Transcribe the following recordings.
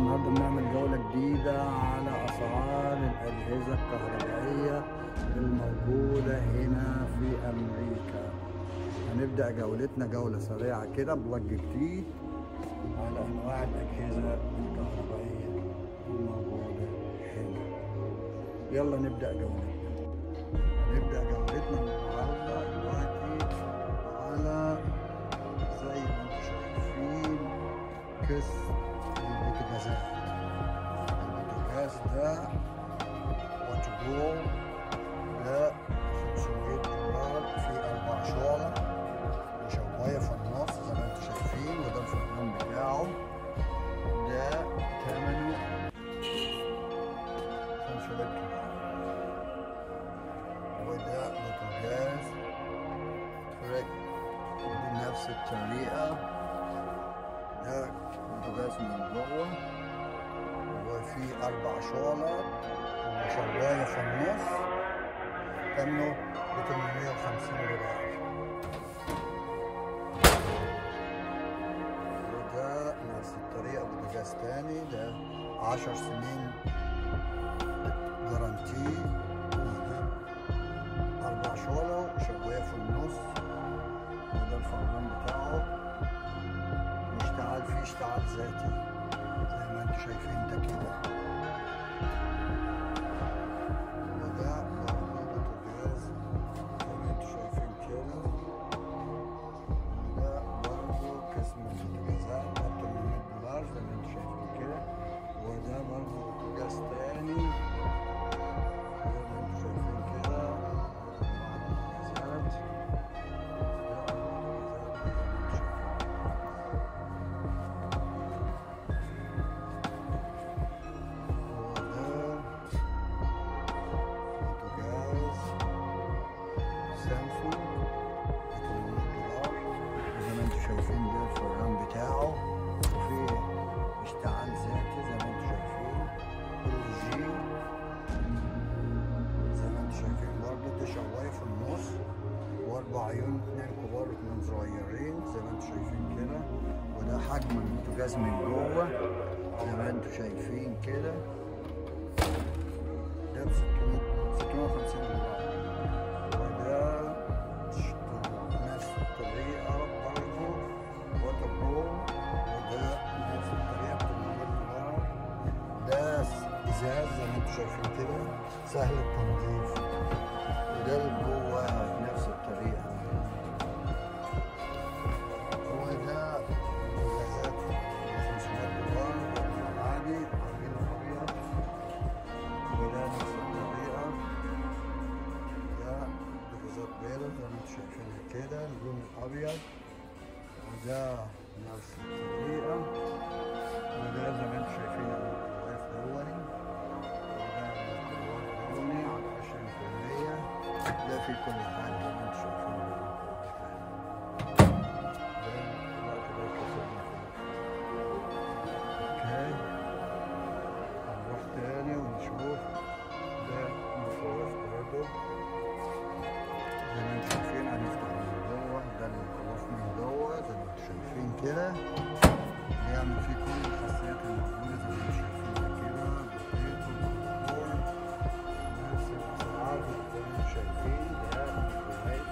النهارده بنعمل جولة جديدة على أسعار الأجهزة الكهربائية الموجودة هنا في أمريكا هنبدأ جولتنا جولة سريعة كده بوجه جديد على أنواع الأجهزة الكهربائية الموجودة هنا يلا نبدأ جولتنا هنبدأ جولتنا النهارده دلوقتي على زي ما انتم شايفين كيس البوتاجازات البوتاجاز ده وات جو ده 500 دولار في أربع شعلة وشواية في النص زي ما انتم شايفين وده الفرمان بتاعه ده ثمنه 500 دولار وده بوتاجاز تريك بنفس الطريقة ده بوتاجاز من جوه وفي أربع شعلات وشواية في النص ثمنه ب 850 دولار وده نفس الطريقة بوتاجاز تاني ده 10 سنين جارانتي وده أربع شعلة وشواية في النص وده الفرمان بتاعه واشتعال فيه اشتعال ذاتي زي ما انتم شايفين ده كده وده برضه بوتاجاز زي ما انتم شايفين كده وده برضه قسم البوتاجازات ده 800 دولار زي ما انتم شايفين كده وده برضه بوتاجاز تاني زي ما انتم شايفين كده البوتاجازات شايفين ده الفران بتاعه وفيه اشتعال ذاتي زي ما انتم شايفين ال جي زي ما انتم شايفين برضه ده شوايه في النص واربع عيون اتنين كبار واتنين صغيرين زي ما انتم شايفين كده وده حجم البوتاجاز من جوه زي ما انتم شايفين كده ده ب 600 650 دولار وده نفس الطريقة برضه ووتر بروم وده نفس الطريقة ب 800 دولار ده ازاز زي ما انتم شايفين كده سهل التنظيف وده اللي جوه نفس الطريقة وده ازازات 500 دولار عادي عاملين ابيض وده نفس الطريقة ده ازازات بيضة زي ما انتم شايفينها كده اللون الابيض وده نفس الطريقة وده زي ما انتم شايفين الميكروويف دوري وده الميكروويف دوري على 20% ده في كل حاجة زي ما انتم شايفين ده دلوقتي ده كسبنا اوكي هنروح تاني ونشوف ده ميكروويف برضه زي ما انتم شايفين هنفتح من جوه ده الميكروويف من جوه زي ما انتم شايفين كده بيعمل فيه كل الخاصيات الموجودة زي ما انتم شايفين ده كده بطيء ومقطوع نفس الأسعار زي ما انتم شايفين ده ميكروويف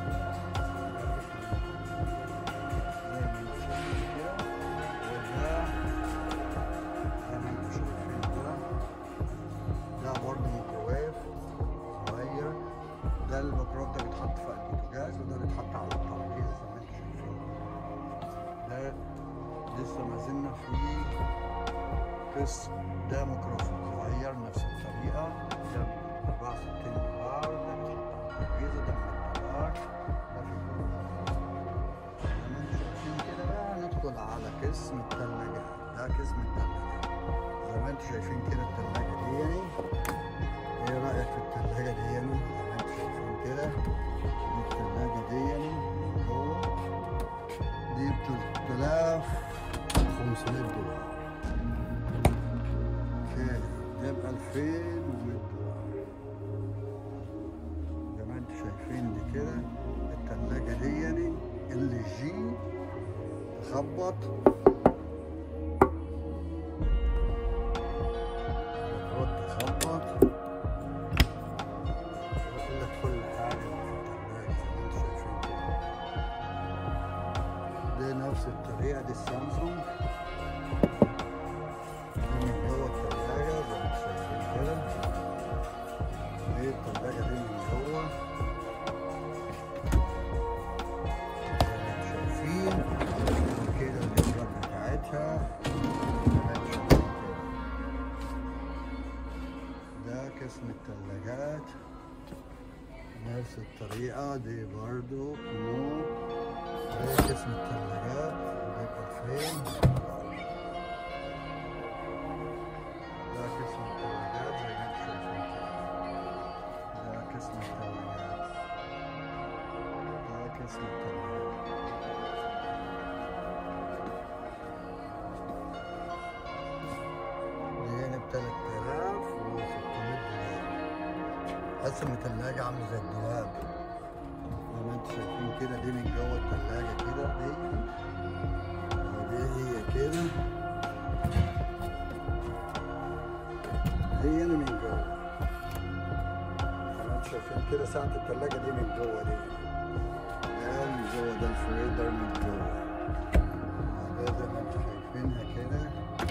زي ما انتم شايفين كده وده زي ما انتم شايفين كده ده برضه ميكروويف صغير ده الميكروويف ده بيتحط في البوتاجاز وده بيتحط على الترابيزه زي ما انتم شايفين ده لسه ما زلنا في قسم ده ميكروويف صغير نفس الطريقه ده ب 64 دولار ده بيتحط على الترابيزه ده ب 100 دولار ده في كل زي ما انتم شايفين كده بقى ندخل على قسم الثلاجات ده قسم الثلاجات زي ما انتم شايفين كده الثلاجه دي يعني ايه رايك في الثلاجه دي يعني زي ما انتم شايفين كده دي الثلاجه دي يعني من جوه دي ب 3500 دولار اوكي ده ب 2100 دولار زي ما انتم شايفين دي كده الثلاجه دي يعني ال جي تخبط دي التلاجة دي من جوه زي ما انتم شايفين كده الابراج بتاعتها زي ما انتم شايفين كده. ده قسم التلاجات نفس الطريقة دي برضو كمو ده قسم التلاجات ده ألفين ده قسم التلاجات زي ما انتم شايفين كده ده قسم التلاجات ده قسم التلاجات دي هنا ب 3600 دولار حاسس ان التلاجة عاملة زي الدولاب زي ما انتم شايفين كده دي من جوه التلاجة كده دي ودي هي كده دي هنا من جوه زي ما انتم شايفين كده ساعة التلاجة دي من جوه دي ده من جوه ده الفريزر من جوه ده زي ما انتم شايفينها كده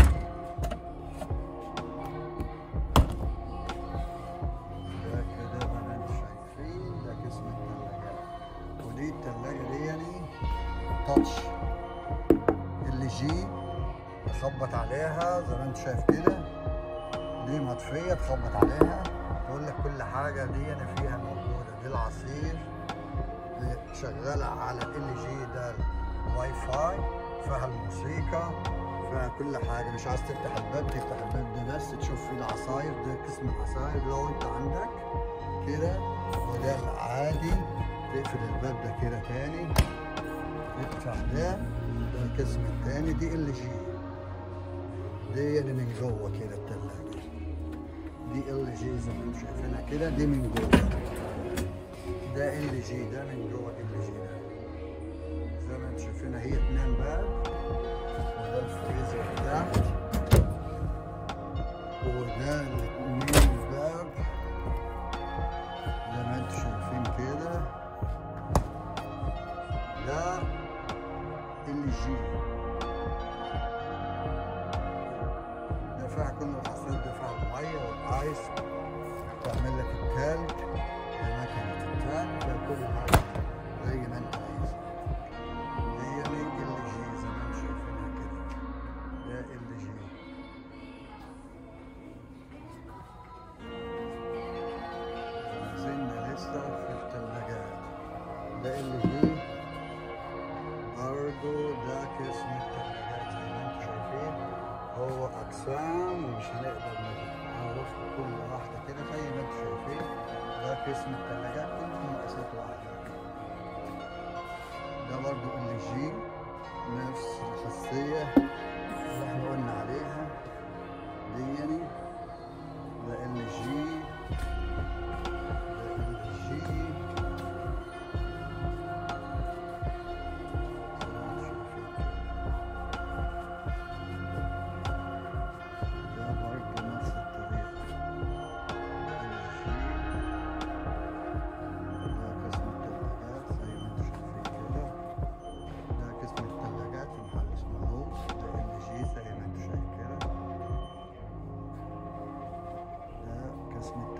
ده كده زي ما انتم شايفين ده قسم التلاجات ودي التلاجة دي يعني تاتش اللي جي تخبط عليها زي ما انت شايف كده دي مطفية تخبط عليها تقول لك كل حاجة دي يعني فيها موجودة دي العصير دي شغالة على ال جي ده الواي فاي فيها الموسيقى فيها كل حاجة مش عايز تفتح الباب تفتح الباب ده بس تشوف فيه العصاير ده قسم العصاير لو انت عندك كده وده العادي تقفل الباب ده كده تاني تفتح ده ده القسم التاني دي ال جي دي يعني من جوه كده التلاجة دي ال جي زي ما انتم شايفينها كده دي من جوه ده ال جي ده من جوه ال جي ده زي ما انتم شايفينها هي اتنين باب وده الفريزر تحت وده الاتنين باب زي ما انتم شايفين كده ده ال جي ده فيها كل الحصاد ده فيها المية والايس تعمل لك التلج مكنة التلج فيها كل حاجة زي ما انت عايز هي دي ال جي زي ما انتم شايفينها كده ده ال جي زلنا لسه في الثلاجات ده ال جي برضو ده قسم الثلاجات زي ما انتم شايفين هو اقسام ومش هنقدر نعرف كل واحده كده زي ما انتم شايفين ده قسم الثلاجات كلهم مقاسات واحده ده برضو ال جي نفس الخاصيه اللي احنا قلنا عليها دي يعني ده ال جي ده ال جي ده برضه نفس الطريقة ده قسم التلاجات زي ما انتم شايفين كده ده قسم التلاجات في محل اسمه هوبس ده ال جي زي ما انتم شايفين كده ده قسم